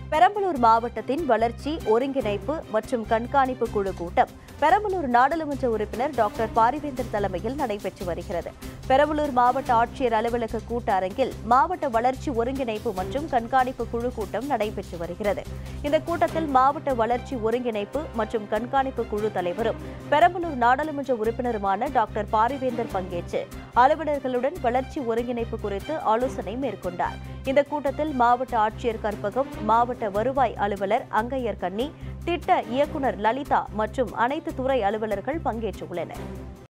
பெரம்பலூர் மாவட்டத்தின் வளர்ச்சி ஒருங்கிணைப்பு மற்றும் கண்காணிப்பு குழு கூட்டம் பெரம்பலூர் நாடாளுமன்ற உறுப்பினர் டாக்டர் பாரிவேந்தர் தலைமையில் நடைபெற்று வருகிறது பெரம்பலூர் மாவட்ட ஆட்சியர் அலுவலக கூட்ட அரங்கில் மாவட்ட வளர்ச்சி ஒருங்கிணைப்பு மற்றும் கண்காணிப்பு குழு கூட்டம் நடைபெற்று வருகிறது இந்த கூட்டத்தில் மாவட்ட வளர்ச்சி ஒருங்கிணைப்பு மற்றும் கண்காணிப்பு குழு தலைவரும் பெரம்பலூர் நாடாளுமன்ற உறுப்பினருமான டாக்டர் பாரிவேந்தர் பங்கேற்று அலுவலர்களுடன் வளர்ச்சி ஒருங்கிணைப்பு குறித்து ஆலோசனை மேற்கொண்டார் இந்த கூட்டத்தில் மாவட்ட ஆட்சியர் கற்பகம் மாவட்ட வருவாய் அலுவலர் அங்கையர் கண்ணி திட்ட இயக்குனர் லலிதா மற்றும் அனைத்து துறை அலுவலர்கள் பங்கேற்றுள்ளனர்